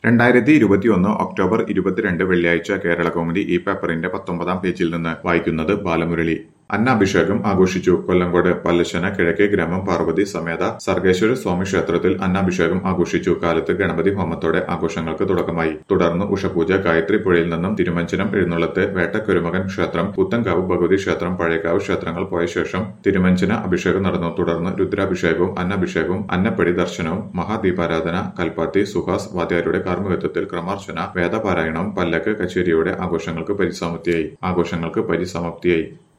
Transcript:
രണ്ടായിരത്തി ഇരുപത്തിയൊന്ന് ഒക്ടോബർ ഇരുപത്തിരണ്ട് വെള്ളിയാഴ്ച കേരള കൗമുദി ഈ പേപ്പറിന്റെ പത്തൊമ്പതാം പേജിൽ നിന്ന് വായിക്കുന്നത് ബാലമുരളി അന്നാഭിഷേകം ആഘോഷിച്ചു കൊല്ലങ്കോട് പല്ലശ്ശന കിഴക്കേ ഗ്രാമം പാർവതി സമേത സർഗേശ്വര സ്വാമി ക്ഷേത്രത്തിൽ അന്നാഭിഷേകം ആഘോഷിച്ചു കാലത്ത് ഗണപതി ഹോമത്തോടെ ആഘോഷങ്ങൾക്ക് തുടക്കമായി തുടർന്ന് ഉഷപൂജ ഗായത്രി പുഴയിൽ നിന്നും തിരുമഞ്ചനം എഴുന്നള്ളത്ത് വേട്ടക്കുരുമകൻ ക്ഷേത്രം പുത്തൻകാവ് ഭഗവതി ക്ഷേത്രം പഴയക്കാവ് ക്ഷേത്രങ്ങൾ പോയ ശേഷം തിരുമഞ്ചന അഭിഷേകം നടന്നു തുടർന്ന് രുദ്രാഭിഷേകവും അന്നാഭിഷേകവും അന്നപ്പടി ദർശനവും മഹാദീപാരാധന കൽപ്പാത്തി സുഹാസ് വാദ്യാരുടെ കാർമ്മികത്വത്തിൽ ക്രമാർച്ചന വേദപാരായണവും പല്ലക്ക് കച്ചേരിയോടെ ആഘോഷങ്ങൾക്ക് പരിസമാപ്തിയായി ആഘോഷങ്ങൾക്ക് പരിസമാപ്തിയായി